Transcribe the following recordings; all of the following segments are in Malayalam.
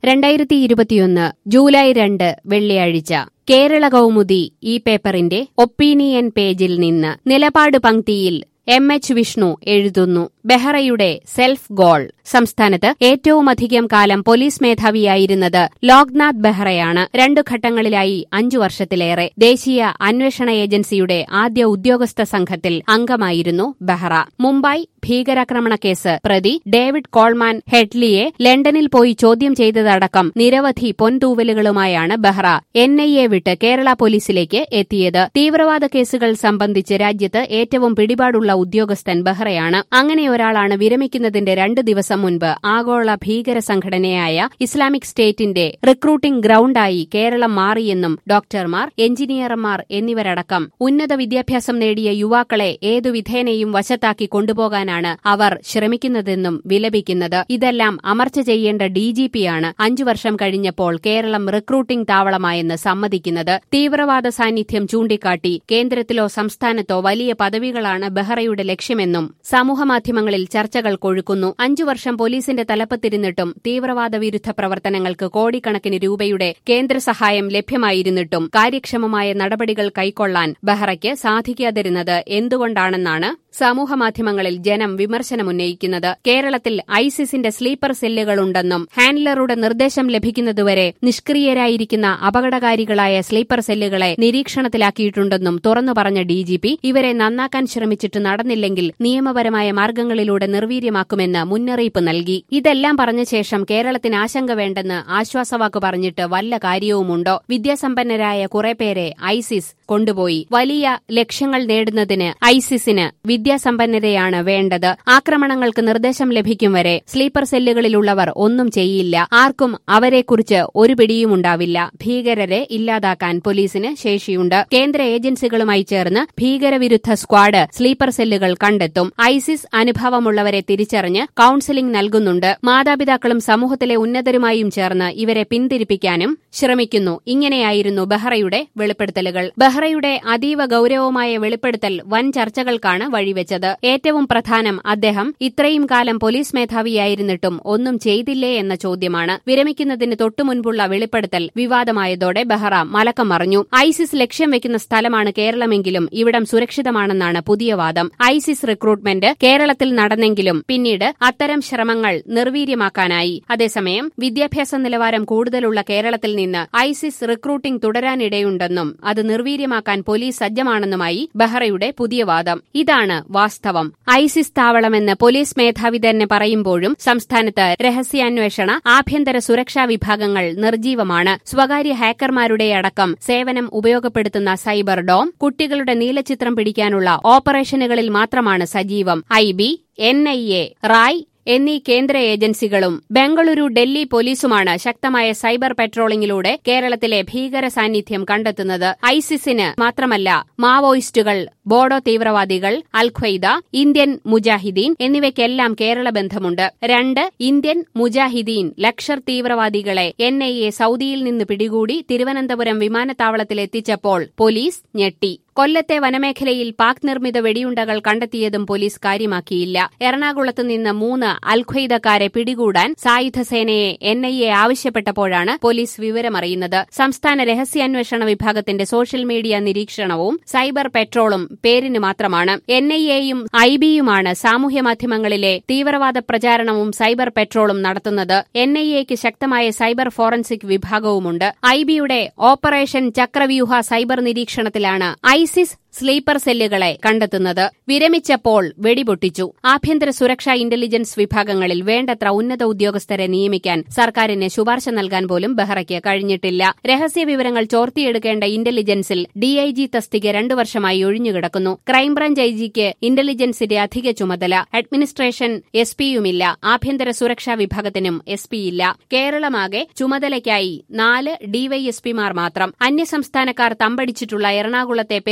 രണ്ടായിരത്തി ഇരുപത്തിയൊന്ന് ജൂലൈ രണ്ട് വെള്ളിയാഴ്ച കേരള കൗമുദി ഈ പേപ്പറിന്റെ ഒപ്പീനിയൻ പേജിൽ നിന്ന് നിലപാട് പങ്ക്തിയിൽ എം എച്ച് വിഷ്ണു എഴുതുന്നു ബെഹ്റയുടെ സെൽഫ് ഗോൾ സംസ്ഥാനത്ത് ഏറ്റവുമധികം കാലം പോലീസ് മേധാവിയായിരുന്നത് ലോക്നാഥ് ബെഹ്റയാണ് രണ്ടു ഘട്ടങ്ങളിലായി അഞ്ചു വർഷത്തിലേറെ ദേശീയ അന്വേഷണ ഏജൻസിയുടെ ആദ്യ ഉദ്യോഗസ്ഥ സംഘത്തിൽ അംഗമായിരുന്നു ബെഹ്റ മുംബൈ ഭീകരാക്രമണ കേസ് പ്രതി ഡേവിഡ് കോൾമാൻ ഹെഡ്ലിയെ ലണ്ടനിൽ പോയി ചോദ്യം ചെയ്തതടക്കം നിരവധി പൊൻതൂവലുകളുമായാണ് ബെഹ്റ എൻ ഐ എ വിട്ട് കേരള പോലീസിലേക്ക് എത്തിയത് തീവ്രവാദ കേസുകൾ സംബന്ധിച്ച് രാജ്യത്ത് ഏറ്റവും പിടിപാടുള്ള ഉദ്യോഗസ്ഥൻ ബെഹ്റയാണ് അങ്ങനെയൊരാളാണ് വിരമിക്കുന്നതിന്റെ രണ്ട് ദിവസം മുൻപ് ആഗോള ഭീകര സംഘടനയായ ഇസ്ലാമിക് സ്റ്റേറ്റിന്റെ റിക്രൂട്ടിംഗ് ഗ്രൌണ്ടായി കേരളം മാറിയെന്നും ഡോക്ടർമാർ എഞ്ചിനീയർമാർ എന്നിവരടക്കം ഉന്നത വിദ്യാഭ്യാസം നേടിയ യുവാക്കളെ ഏതു വിധേനയും വശത്താക്കി കൊണ്ടുപോകാനാണ് അവർ ശ്രമിക്കുന്നതെന്നും വിലപിക്കുന്നത് ഇതെല്ലാം അമർച്ച ചെയ്യേണ്ട ഡിജിപിയാണ് അഞ്ചു വർഷം കഴിഞ്ഞപ്പോൾ കേരളം റിക്രൂട്ടിംഗ് താവളമായെന്ന് സമ്മതിക്കുന്നത് തീവ്രവാദ സാന്നിധ്യം ചൂണ്ടിക്കാട്ടി കേന്ദ്രത്തിലോ സംസ്ഥാനത്തോ വലിയ പദവികളാണ് ബെഹ്റയുടെ ലക്ഷ്യമെന്നും സമൂഹമാധ്യമങ്ങളിൽ ചർച്ചകൾ കൊഴുക്കുന്നു അഞ്ചു വർഷം പോലീസിന്റെ തലപ്പത്തിരുന്നിട്ടും തീവ്രവാദ വിരുദ്ധ പ്രവർത്തനങ്ങൾക്ക് കോടിക്കണക്കിന് രൂപയുടെ കേന്ദ്ര സഹായം ലഭ്യമായിരുന്നിട്ടും കാര്യക്ഷമമായ നടപടികൾ കൈക്കൊള്ളാൻ ബെഹ്റയ്ക്ക് സാധിക്കാതിരുന്നത് എന്തുകൊണ്ടാണെന്നാണ് സമൂഹമാധ്യമങ്ങളിൽ ജനം വിമർശനമുന്നയിക്കുന്നത് കേരളത്തിൽ ഐസിസിന്റെ സ്ലീപ്പർ സെല്ലുകളുണ്ടെന്നും ഹാൻഡ്ലറുടെ നിർദ്ദേശം ലഭിക്കുന്നതുവരെ നിഷ്ക്രിയരായിരിക്കുന്ന അപകടകാരികളായ സ്ലീപ്പർ സെല്ലുകളെ നിരീക്ഷണത്തിലാക്കിയിട്ടുണ്ടെന്നും തുറന്നു പറഞ്ഞ ഡിജിപി ഇവരെ നന്നാക്കാൻ ശ്രമിച്ചിട്ട് നടന്നില്ലെങ്കിൽ നിയമപരമായ മാർഗങ്ങളിലൂടെ നിർവീര്യമാക്കുമെന്ന് മുന്നറിയിപ്പ് നൽകി ഇതെല്ലാം പറഞ്ഞ ശേഷം കേരളത്തിന് ആശങ്ക വേണ്ടെന്ന് ആശ്വാസവാക്ക് പറഞ്ഞിട്ട് വല്ല കാര്യവുമുണ്ടോ വിദ്യാസമ്പന്നരായ കുറെ പേരെ ഐസിസ് കൊണ്ടുപോയി വലിയ ലക്ഷ്യങ്ങൾ നേടുന്നതിന് ഐസിസിന് വിദ്യാസമ്പന്നരെയാണ് വേണ്ടത് ആക്രമണങ്ങൾക്ക് നിർദ്ദേശം ലഭിക്കും വരെ സ്ലീപ്പർ സെല്ലുകളിലുള്ളവർ ഒന്നും ചെയ്യില്ല ആർക്കും അവരെക്കുറിച്ച് ഒരു പിടിയുമുണ്ടാവില്ല ഭീകരരെ ഇല്ലാതാക്കാൻ പോലീസിന് ശേഷിയുണ്ട് കേന്ദ്ര ഏജൻസികളുമായി ചേർന്ന് ഭീകരവിരുദ്ധ സ്ക്വാഡ് സ്ലീപ്പർ സെല്ലുകൾ കണ്ടെത്തും ഐസിസ് അനുഭവമുള്ളവരെ തിരിച്ചറിഞ്ഞ് കൌൺസിലിംഗ് നൽകുന്നുണ്ട് മാതാപിതാക്കളും സമൂഹത്തിലെ ഉന്നതരുമായും ചേർന്ന് ഇവരെ പിന്തിരിപ്പിക്കാനും ശ്രമിക്കുന്നു ഇങ്ങനെയായിരുന്നു ബെഹ്റയുടെ വെളിപ്പെടുത്തലുകൾ ബെഹ്റയുടെ അതീവ ഗൌരവമായ വെളിപ്പെടുത്തൽ വൻ ചർച്ചകൾക്കാണ് വഴിവെച്ചത് ഏറ്റവും പ്രധാനം അദ്ദേഹം ഇത്രയും കാലം പോലീസ് മേധാവിയായിരുന്നിട്ടും ഒന്നും ചെയ്തില്ലേ എന്ന ചോദ്യമാണ് വിരമിക്കുന്നതിന് തൊട്ടുമുൻപുള്ള വെളിപ്പെടുത്തൽ വിവാദമായതോടെ ബെഹ്റ മലക്കം മറിഞ്ഞു ഐസിസ് ലക്ഷ്യം വെക്കുന്ന സ്ഥലമാണ് കേരളമെങ്കിലും ഇവിടം സുരക്ഷിതമാണെന്നാണ് പുതിയ വാദം ഐസിസ് റിക്രൂട്ട്മെന്റ് കേരളത്തിൽ നടന്നെങ്കിലും പിന്നീട് അത്തരം ശ്രമങ്ങൾ നിർവീര്യമാക്കാനായി അതേസമയം വിദ്യാഭ്യാസ നിലവാരം കൂടുതലുള്ള കേരളത്തിൽ നിന്ന് ഐസിസ് റിക്രൂട്ടിംഗ് തുടരാനിടയുണ്ടെന്നും അത് നിർവീര്യമാക്കാൻ പോലീസ് സജ്ജമാണെന്നുമായി ബെഹ്റയുടെ പുതിയ വാദം ഇതാണ് വാസ്തവം ഐസിസ് താവളമെന്ന് പോലീസ് മേധാവി തന്നെ പറയുമ്പോഴും സംസ്ഥാനത്ത് രഹസ്യാന്വേഷണ ആഭ്യന്തര സുരക്ഷാ വിഭാഗങ്ങൾ നിർജീവമാണ് സ്വകാര്യ ഹാക്കർമാരുടെ അടക്കം സേവനം ഉപയോഗപ്പെടുത്തുന്ന സൈബർ ഡോം കുട്ടികളുടെ നീലച്ചിത്രം പിടിക്കാനുള്ള ഓപ്പറേഷനുകളിൽ മാത്രമാണ് സജീവം I B N I A റായ് എന്നീ കേന്ദ്ര ഏജൻസികളും ബംഗളൂരു ഡൽഹി പോലീസുമാണ് ശക്തമായ സൈബർ പെട്രോളിംഗിലൂടെ കേരളത്തിലെ ഭീകര സാന്നിധ്യം കണ്ടെത്തുന്നത് ഐസിസിന് മാത്രമല്ല മാവോയിസ്റ്റുകൾ ബോഡോ തീവ്രവാദികൾ അൽഖ്വയ്ദ ഇന്ത്യൻ മുജാഹിദീൻ എന്നിവയ്ക്കെല്ലാം കേരള ബന്ധമുണ്ട് രണ്ട് ഇന്ത്യൻ മുജാഹിദീൻ ലക്ഷർ തീവ്രവാദികളെ എൻ ഐ എ സൌദിയിൽ നിന്ന് പിടികൂടി തിരുവനന്തപുരം വിമാനത്താവളത്തിലെത്തിച്ചപ്പോൾ പോലീസ് ഞെട്ടി കൊല്ലത്തെ വനമേഖലയിൽ പാക് നിർമ്മിത വെടിയുണ്ടകൾ കണ്ടെത്തിയതും പോലീസ് കാര്യമാക്കിയില്ല എറണാകുളത്ത് നിന്ന് മൂന്ന് അൽഖ്വയ്ദക്കാരെ പിടികൂടാൻ സായുധസേനയെ എൻ ഐ എ ആവശ്യപ്പെട്ടപ്പോഴാണ് പോലീസ് വിവരമറിയുന്നത് സംസ്ഥാന രഹസ്യാന്വേഷണ വിഭാഗത്തിന്റെ സോഷ്യൽ മീഡിയ നിരീക്ഷണവും സൈബർ പെട്രോളും പേരിന് മാത്രമാണ് എൻ ഐ എയും ഐ ബിയുമാണ് സാമൂഹ്യമാധ്യമങ്ങളിലെ തീവ്രവാദ പ്രചാരണവും സൈബർ പെട്രോളും നടത്തുന്നത് എൻ ഐ എക്ക് ശക്തമായ സൈബർ ഫോറൻസിക് വിഭാഗവുമുണ്ട് ഐ ബിയുടെ ഓപ്പറേഷൻ ചക്രവ്യൂഹ സൈബർ നിരീക്ഷണത്തിലാണ് ഐസിസ് സ്ലീപ്പർ സെല്ലുകളെ കണ്ടെത്തുന്നത് വിരമിച്ചപ്പോൾ വെടിപൊട്ടിച്ചു ആഭ്യന്തര സുരക്ഷാ ഇന്റലിജൻസ് വിഭാഗങ്ങളിൽ വേണ്ടത്ര ഉന്നത ഉദ്യോഗസ്ഥരെ നിയമിക്കാൻ സർക്കാരിന് ശുപാർശ നൽകാൻ പോലും ബെഹ്റയ്ക്ക് കഴിഞ്ഞിട്ടില്ല രഹസ്യ വിവരങ്ങൾ ചോർത്തിയെടുക്കേണ്ട ഇന്റലിജൻസിൽ ഡിഐജി തസ്തിക രണ്ടു വർഷമായി ഒഴിഞ്ഞുകിടക്കുന്നു ക്രൈംബ്രാഞ്ച് ഐജിക്ക് ഇന്റലിജൻസിന്റെ അധിക ചുമതല അഡ്മിനിസ്ട്രേഷൻ എസ് പിയുമില്ല ആഭ്യന്തര സുരക്ഷാ വിഭാഗത്തിനും എസ് പിയില്ല കേരളമാകെ ചുമതലയ്ക്കായി നാല് ഡിവൈഎസ്പിമാർ മാത്രം അന്യസംസ്ഥാനക്കാർ തമ്പടിച്ചിട്ടുള്ള എറണാകുളത്തെ പെരുമ്പാവൂർ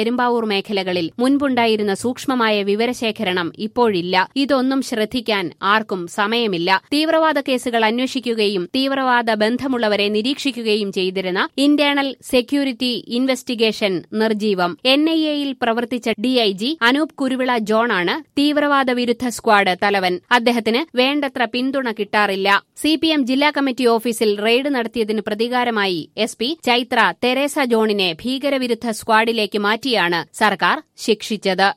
മേഖലകളിൽ മുൻപുണ്ടായിരുന്ന സൂക്ഷ്മമായ വിവരശേഖരണം ഇപ്പോഴില്ല ഇതൊന്നും ശ്രദ്ധിക്കാൻ ആർക്കും സമയമില്ല തീവ്രവാദ കേസുകൾ അന്വേഷിക്കുകയും തീവ്രവാദ ബന്ധമുള്ളവരെ നിരീക്ഷിക്കുകയും ചെയ്തിരുന്ന ഇന്റേണൽ സെക്യൂരിറ്റി ഇൻവെസ്റ്റിഗേഷൻ നിർജീവം എൻ ഐ എയിൽ പ്രവർത്തിച്ച ഡിഐജി അനൂപ് കുരുവിള ജോണാണ് തീവ്രവാദ വിരുദ്ധ സ്ക്വാഡ് തലവൻ അദ്ദേഹത്തിന് വേണ്ടത്ര പിന്തുണ കിട്ടാറില്ല സിപിഎം ജില്ലാ കമ്മിറ്റി ഓഫീസിൽ റെയ്ഡ് നടത്തിയതിന് പ്രതികാരമായി എസ് പി ചൈത്ര തെരേസ ജോണിനെ ഭീകരവിരുദ്ധ സ്ക്വാഡിലേക്ക് മാറ്റിയാണ് സർക്കാർ ശിക്ഷിച്ചത്